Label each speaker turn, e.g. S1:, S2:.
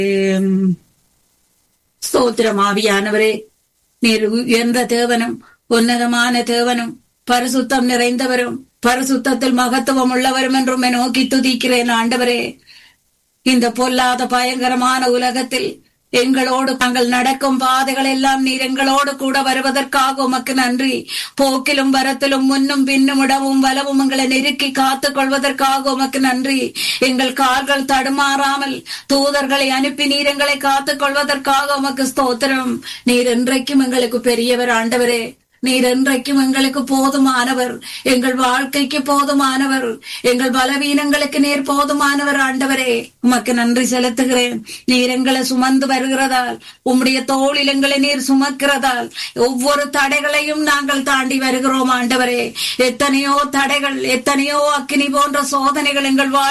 S1: உம், ஸ்தோத்திரம் ஆவியானவரே நீர் உயர்ந்த தேவனும் உன்னதமான தேவனும் பரிசுத்தம் நிறைந்தவரும் பரிசுத்தத்தில் மகத்துவம் உள்ளவரும் என்றும் உம்மை நோக்கி துதிக்கிறேன் ஆண்டவரே இந்த பொல்லாத பயங்கரமான உலகத்தில் எங்களோடு தாங்கள் நடக்கும் பாதைகள் எல்லாம் நீர் எங்களோடு கூட வருவதற்காக உமக்கு நன்றி போக்கிலும் வரத்திலும் முன்னும் பின்னும் இடமும் வலவும் எங்களை நெருக்கி காத்துக் கொள்வதற்காக உமக்கு நன்றி எங்கள் கால்கள் தடுமாறாமல் தூதர்களை அனுப்பி நீர் எங்களை காத்துக் கொள்வதற்காக உமக்கு ஸ்தோத்திரம் நீர் என்றைக்கும் எங்களுக்கு பெரியவர் ஆண்டவரே நீர் என்றைக்கும் எங்களுக்கு போதுமானவர் எங்கள் வாழ்க்கைக்கு போதுமானவர் எங்கள் பலவீனங்களுக்கு நீர் போதுமானவர் ஆண்டவரே உமக்கு நன்றி செலுத்துகிறேன் நீர் எங்களை சுமந்து வருகிறதால் உம்முடைய தோளில் எங்களை நீர் சுமக்கிறதால் ஒவ்வொரு தடைகளையும் நாங்கள் தாண்டி வருகிறோம் ஆண்டவரே எத்தனையோ தடைகள் எத்தனையோ அக்கினி போன்ற சோதனைகள் எங்கள் வாழ்